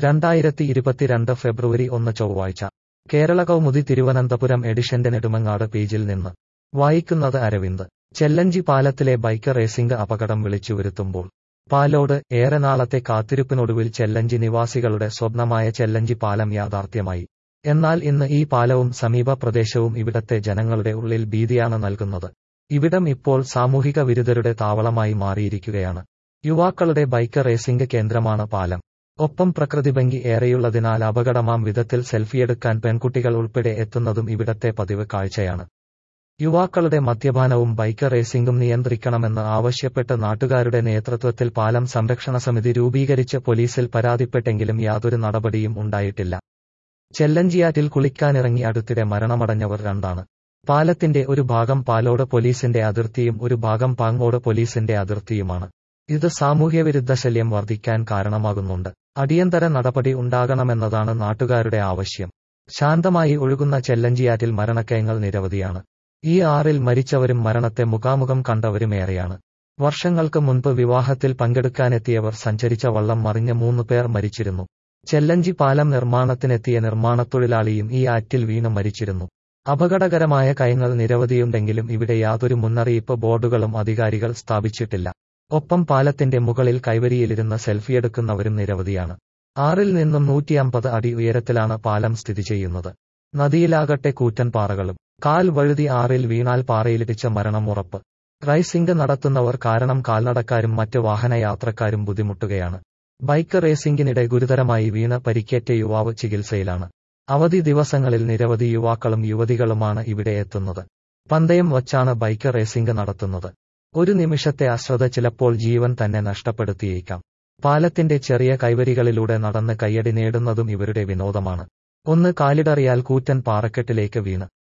രണ്ടായിരത്തി ഇരുപത്തിരണ്ട് ഫെബ്രുവരി ഒന്ന് ചൊവ്വാഴ്ച കേരള കൗമുദി തിരുവനന്തപുരം എഡിഷന്റെ നെടുമങ്ങാട് പേജിൽ നിന്ന് വായിക്കുന്നത് അരവിന്ദ് ചെല്ലഞ്ചി പാലത്തിലെ ബൈക്ക് റേസിംഗ് അപകടം വിളിച്ചുവരുത്തുമ്പോൾ പാലോട് ഏറെ നാളത്തെ കാത്തിരിപ്പിനൊടുവിൽ ചെല്ലഞ്ചി നിവാസികളുടെ സ്വപ്നമായ ചെല്ലഞ്ചി പാലം യാഥാർത്ഥ്യമായി എന്നാൽ ഇന്ന് ഈ പാലവും സമീപ പ്രദേശവും ഇവിടത്തെ ജനങ്ങളുടെ ഉള്ളിൽ ഭീതിയാണ് നൽകുന്നത് ഇവിടം ഇപ്പോൾ സാമൂഹിക വിരുദ്ധരുടെ താവളമായി മാറിയിരിക്കുകയാണ് യുവാക്കളുടെ ബൈക്ക് റേസിംഗ് കേന്ദ്രമാണ് പാലം ഒപ്പം പ്രകൃതിഭംഗി ഏറെയുള്ളതിനാൽ അപകടമാം വിധത്തിൽ സെൽഫിയെടുക്കാൻ പെൺകുട്ടികൾ ഉൾപ്പെടെ എത്തുന്നതും ഇവിടത്തെ പതിവ് കാഴ്ചയാണ് യുവാക്കളുടെ മദ്യപാനവും ബൈക്ക് റേസിംഗും നിയന്ത്രിക്കണമെന്ന് ആവശ്യപ്പെട്ട് നാട്ടുകാരുടെ നേതൃത്വത്തിൽ പാലം സംരക്ഷണ സമിതി രൂപീകരിച്ച് പോലീസിൽ പരാതിപ്പെട്ടെങ്കിലും യാതൊരു നടപടിയും ഉണ്ടായിട്ടില്ല ചെല്ലഞ്ചിയാറ്റിൽ കുളിക്കാനിറങ്ങി അടുത്തിടെ മരണമടഞ്ഞവർ രണ്ടാണ് പാലത്തിന്റെ ഒരു ഭാഗം പാലോട് പോലീസിന്റെ അതിർത്തിയും ഒരു ഭാഗം പാങ്ങോട് പോലീസിന്റെ അതിർത്തിയുമാണ് ഇത് സാമൂഹ്യവിരുദ്ധ ശല്യം വർദ്ധിക്കാൻ കാരണമാകുന്നുണ്ട് അടിയന്തര നടപടി ഉണ്ടാകണമെന്നതാണ് നാട്ടുകാരുടെ ആവശ്യം ശാന്തമായി ഒഴുകുന്ന ചെല്ലഞ്ചിയാറ്റിൽ മരണക്കയങ്ങൾ നിരവധിയാണ് ഈ ആറിൽ മരിച്ചവരും മരണത്തെ മുഖാമുഖം കണ്ടവരുമേറെയാണ് വർഷങ്ങൾക്ക് മുൻപ് വിവാഹത്തിൽ പങ്കെടുക്കാനെത്തിയവർ സഞ്ചരിച്ച വള്ളം മറിഞ്ഞ് മൂന്ന് പേർ മരിച്ചിരുന്നു ചെല്ലഞ്ചി പാലം നിർമ്മാണത്തിനെത്തിയ നിർമ്മാണത്തൊഴിലാളിയും ഈ ആറ്റിൽ വീണ് മരിച്ചിരുന്നു അപകടകരമായ കയങ്ങൾ നിരവധിയുണ്ടെങ്കിലും ഇവിടെ യാതൊരു മുന്നറിയിപ്പ് ബോർഡുകളും അധികാരികൾ സ്ഥാപിച്ചിട്ടില്ല ഒപ്പം പാലത്തിന്റെ മുകളിൽ കൈവരിയിലിരുന്ന് സെൽഫിയെടുക്കുന്നവരും നിരവധിയാണ് ആറിൽ നിന്നും നൂറ്റിയമ്പത് അടി ഉയരത്തിലാണ് പാലം സ്ഥിതി ചെയ്യുന്നത് നദിയിലാകട്ടെ കൂറ്റൻ പാറകളും കാൽ വഴുതി ആറിൽ വീണാൽ പാറയിലിടിച്ച മരണം ഉറപ്പ് റൈസിംഗ് നടത്തുന്നവർ കാരണം കാൽനടക്കാരും മറ്റ് വാഹനയാത്രക്കാരും ബുദ്ധിമുട്ടുകയാണ് ബൈക്ക് റേസിംഗിനിടെ ഗുരുതരമായി വീണ് പരിക്കേറ്റ യുവാവ് ചികിത്സയിലാണ് അവധി ദിവസങ്ങളിൽ നിരവധി യുവാക്കളും യുവതികളുമാണ് ഇവിടെ എത്തുന്നത് പന്തയം വച്ചാണ് ബൈക്ക് റേസിംഗ് നടത്തുന്നത് ഒരു നിമിഷത്തെ അശ്രദ്ധ ചിലപ്പോൾ ജീവൻ തന്നെ നഷ്ടപ്പെടുത്തിയേക്കാം പാലത്തിന്റെ ചെറിയ കൈവരികളിലൂടെ നടന്ന് കയ്യടി നേടുന്നതും ഇവരുടെ വിനോദമാണ് ഒന്ന് കാലിടറിയാൽ കൂറ്റൻ പാറക്കെട്ടിലേക്ക് വീണ്